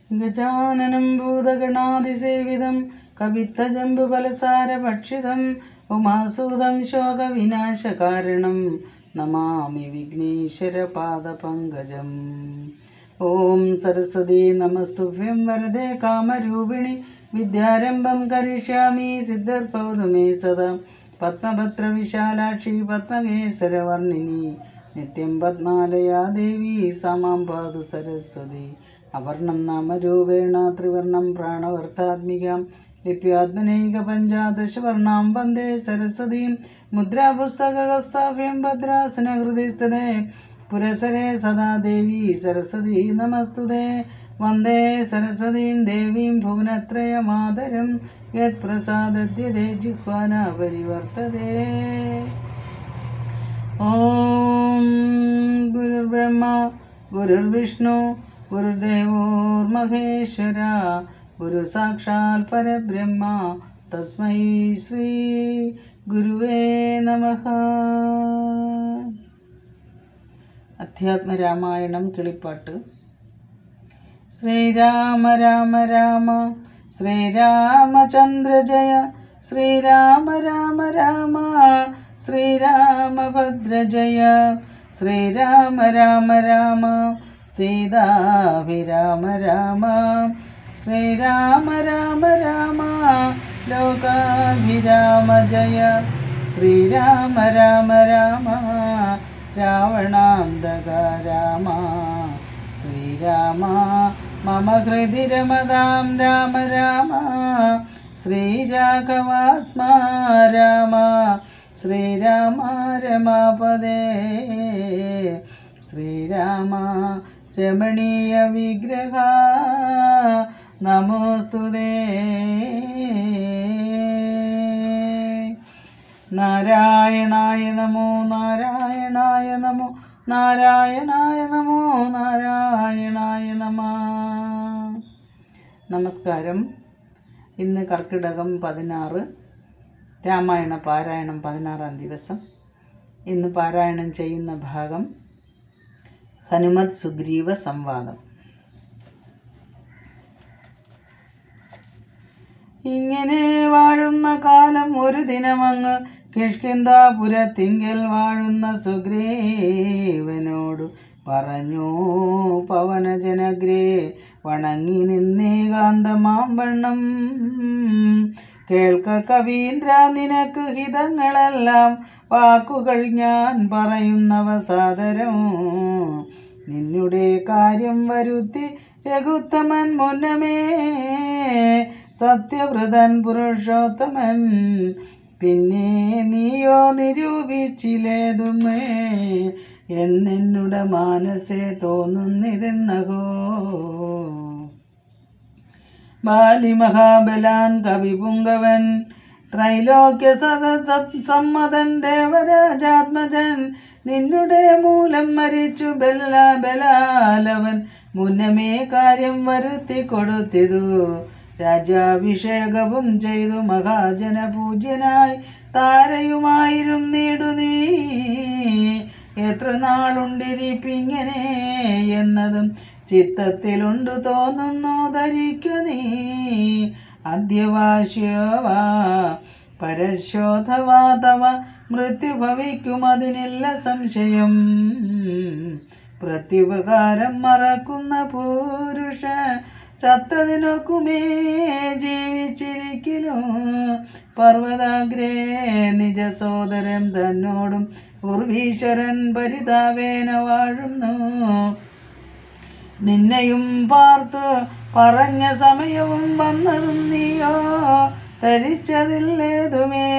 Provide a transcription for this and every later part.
ഗജാനനം ഭൂതഗണാതിസേവിതം കവിത്തജംബുബലസാരഭക്ഷിതം ഉമാസൂതം ശോകവിനാശകാരണം നമാമി വിഘ്നേശ്വരപാദപങ്കജം ഓം സരസ്വതി നമസ്തുഭ്യം വരദേ കാമരൂപിണി വിദ്യാരംഭം കരിഷ്യാമി സിദ്ധർഭവതു മേ സദാ പത്മഭദ്രവിശാലാക്ഷി പത്മകേസരവർണിനി നിത്യം പത്മാലയാ ദേവി സമാം പാതു സരസ്വതി അവർണം നാമരൂപേണ ത്രിവർണം പ്രാണവർത്താത്മികാം ലിപ്യാത്മനൈക പഞ്ചാദശവർണാം വന്ദേ സരസ്വതീം മുദ്രാപുസ്തകസ്ഥാഭ്യം ഭദ്രാസനഹൃദിസ്ഥതേ പുരസരേ സദാ ദേവി സരസ്വതി നമസ്തുതേ വന്ദേ സരസ്വതീം ദേവീം ഭുവനത്രയമാതരം യത് പ്രസാദദ്യതേ ജിഹ്വാന പരിവർത്തതേ ഓം ഗുരുർബ്രഹ്മ ഗുരുർവിഷ്ണു ഗുരുദേവോർമഹേശ്വര ഗുരു സാക്ഷാൽ പരബ്രഹ്മ തസ്മൈ ശ്രീ ഗുരുവേ നമഃ അധ്യാത്മരാമായണം കിളിപ്പാട്ട് ശ്രീരാമ രാമ രാമ ശ്രീരാമചന്ദ്ര ജയ ശ്രീരാമ രാമ രാമ ശ്രീരാമഭദ്ര ജയ ശ്രീരാമ രാമ രാമ സീതാഭിരാമ രാമ ശ്രീരാമ രാമ രാമ ലോകാഭിരാമ ജയ ശ്രീരാമ രാമ രാമ രാവണാന്തക രാമ ശ്രീരാമ മമ ഹൃദി രമതാം രാമ രാമ ശ്രീരാഘവാത്മാ രാമ ശ്രീരാമ രമാപദേ ശ്രീരാമ രമണീയ വിഗ്രഹ നമോസ്തുതേ നാരായണായ നമോ നാരായണായ നമോ നാരായണായ നമോ നാരായണായ നമ നമസ്കാരം ഇന്ന് കർക്കിടകം പതിനാറ് രാമായണ പാരായണം പതിനാറാം ദിവസം ഇന്ന് പാരായണം ചെയ്യുന്ന ഭാഗം ഹനുമത് സുഗ്രീവ സംവാദം ഇങ്ങനെ വാഴുന്ന കാലം ഒരു ദിനമങ്ങ് കിഷ്കിന്താപുരത്തിങ്കൽ വാഴുന്ന സുഗ്രീവനോട് പറഞ്ഞു പവനജനഗ്രേ വണങ്ങി നിന്നേകാന്തമാം വണ്ണം കേൾക്ക കവീന്ദ്ര നിനക്ക് ഹിതങ്ങളെല്ലാം വാക്കുകൾ ഞാൻ പറയുന്നവ സാദരം നിന്നുടെ കാര്യം വരുത്തി രഘുത്തമൻ മുന്നമേ സത്യവ്രതൻ പുരുഷോത്തമൻ പിന്നെ നീയോ നിരൂപിച്ചിലേതുമേ എന്നെന്നുടെ മാനസേ തോന്നുന്നിതെന്നകോ ബാലിമഹാബലാൻ കവിപുങ്കവൻ ത്രൈലോക്യ സദ സത് സമ്മതൻ ദേവരാജാത്മജൻ നിന്നുടെ മൂലം മരിച്ചു ബല ബലാലവൻ മുന്നമേ കാര്യം വരുത്തി കൊടുത്തിതു രാജാഭിഷേകവും ചെയ്തു മഹാജന പൂജ്യനായി താരയുമായിരുന്നിടു നീ എത്ര നാളുണ്ടിരിപ്പിങ്ങനെ എന്നതും ചിത്തത്തിലുണ്ടു തോന്നുന്നു ധരിക്കു നീ അദ്യവാശ്യവാ പരശോധവാ തവ മൃത്യു ഭവിക്കുമതിനില്ല സംശയം പ്രത്യുപകാരം മറക്കുന്ന പുരുഷ ചത്തതിനൊക്കുമേ ജീവിച്ചിരിക്കലോ പർവ്വതാഗ്രേ നിജ സോദരൻ തന്നോടും ഉർവീശ്വരൻ പരിതാവേന വാഴുന്നു നിന്നെയും പാർത്ത് പറഞ്ഞ സമയവും വന്നതും നീയോ ധരിച്ചതില്ലേതുമേ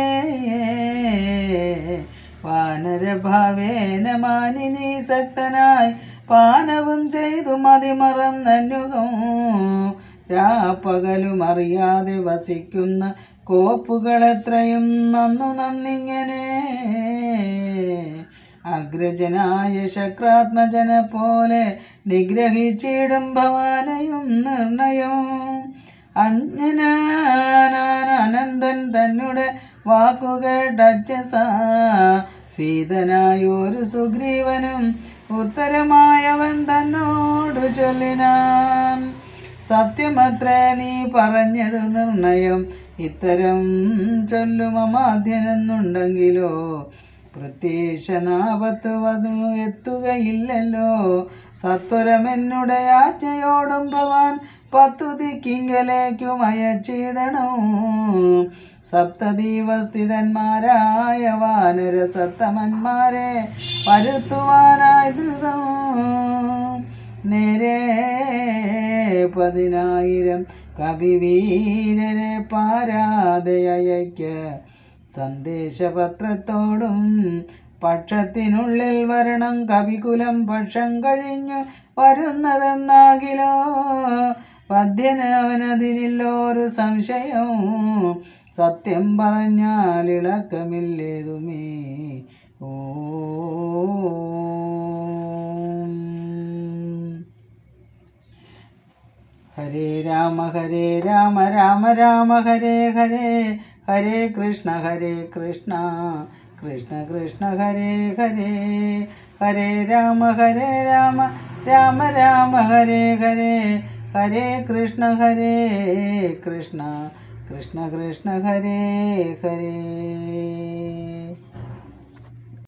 വാനരഭാവേന മാനിനി സക്തനായി പാനവും ചെയ്തു മതിമറന്നനുകം രാപ്പകലും അറിയാതെ വസിക്കുന്ന കോപ്പുകളെത്രയും നന്നു നന്നിങ്ങനെ അഗ്രജനായ ശക്രാത്മജനെ പോലെ നിഗ്രഹിച്ചിടും ഭവാനയും നിർണയം അഞ്ജനാനന്ദൻ തന്നുടെ വാക്കുകേട്ടച്ച ഭീതനായൊരു സുഗ്രീവനും ഉത്തരമായവൻ തന്നോട് ചൊല്ലിനാൻ സത്യമത്രേ നീ പറഞ്ഞത് നിർണയം ഇത്തരം ചൊല്ലുമമാദ്യനെന്നുണ്ടെങ്കിലോ പ്രത്യക്ഷനാപത്ത് വധു എത്തുകയില്ലല്ലോ സത്വരമെന്നുടെ ആജ്ഞയോടും ഭവാൻ പത്തു ദിക്കിങ്കലേക്കും അയച്ചിടണം സപ്തദീപസ്ഥിതന്മാരായ വാനര സത്തമന്മാരെ വരുത്തുവാനായി ദ്രുതം നേരെ പതിനായിരം കവിവീരരെ പാരാതയയ്ക്ക സന്ദേശപത്രത്തോടും പക്ഷത്തിനുള്ളിൽ വരണം കവികുലം പക്ഷം കഴിഞ്ഞു വരുന്നതെന്നാകിലോ പദ്യനവനതിനില്ലൊരു സംശയം സത്യം പറഞ്ഞാൽ ഇളക്കമില്ലേതുമേ ഓ ഹരേ രാമ ഹരേ രാമ രാമ രാമ ഹരേ ഹരേ ഹരേ കൃഷ്ണ ഹരേ കൃഷ്ണ കൃഷ്ണ കൃഷ്ണ ഹരേ ഹരേ ഹരേ രാമ ഹരേ രാമ രാമ രാമ ഹരേ ഹരേ ഹരേ കൃഷ്ണ ഹരേ കൃഷ്ണ കൃഷ്ണ കൃഷ്ണ ഹരേ ഹരേ